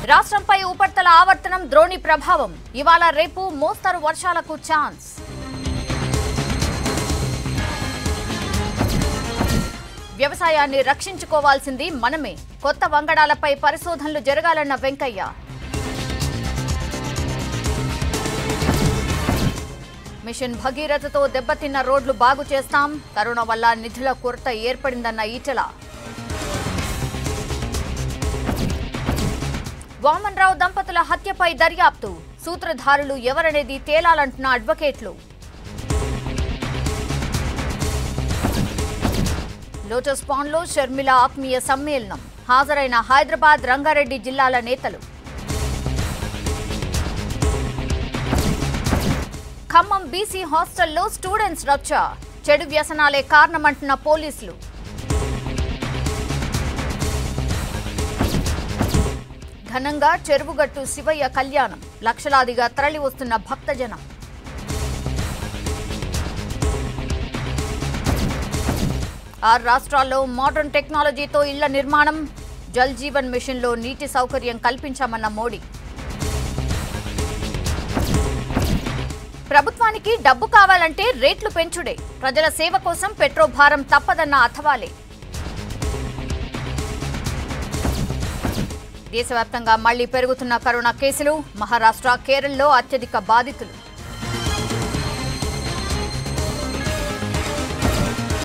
రాష్ట్రంపై ఉపరితల ఆవర్తనం ద్రోణి ప్రభావం ఇవాళ రేపు మోస్తరు వర్షాలకు ఛాన్స్ వ్యవసాయాన్ని రక్షించుకోవాల్సింది మనమే కొత్త వంగడాలపై పరిశోధనలు జరగాలన్న వెంకయ్య మిషన్ భగీరథతో దెబ్బతిన్న రోడ్లు బాగు చేస్తాం కరోనా వల్ల నిధుల కొరత ఏర్పడిందన్న ఈటల వామన్రావు దంపతుల హత్యపై దర్యాప్తు సూత్రధారులు ఎవరనేది తేలాలంటున్న అడ్వకేట్లు లోటస్ పాండ్లో షర్మిల ఆత్మీయ సమ్మేళనం హాజరైన హైదరాబాద్ రంగారెడ్డి జిల్లాల నేతలు ఖమ్మం బీసీ హాస్టల్లో స్టూడెంట్స్ రచ్చ చెడు వ్యసనాలే కారణమంటున్న పోలీసులు ఘనంగా చెరువుగట్టు శివయ్య కళ్యాణం లక్షలాదిగా తరలి వస్తున్న భక్తజనం ఆరు రాష్ట్రాల్లో మోడర్న్ టెక్నాలజీతో ఇళ్ల నిర్మాణం జల్ జీవన్ మిషన్లో నీటి సౌకర్యం కల్పించామన్న మోడీ ప్రభుత్వానికి డబ్బు కావాలంటే రేట్లు పెంచుడే ప్రజల సేవ కోసం పెట్రో భారం తప్పదన్న అథవాలే దేశవ్యాప్తంగా మళ్లీ పెరుగుతున్న కరోనా కేసులు మహారాష్ట్ర కేరళలో అత్యధిక బాధితులు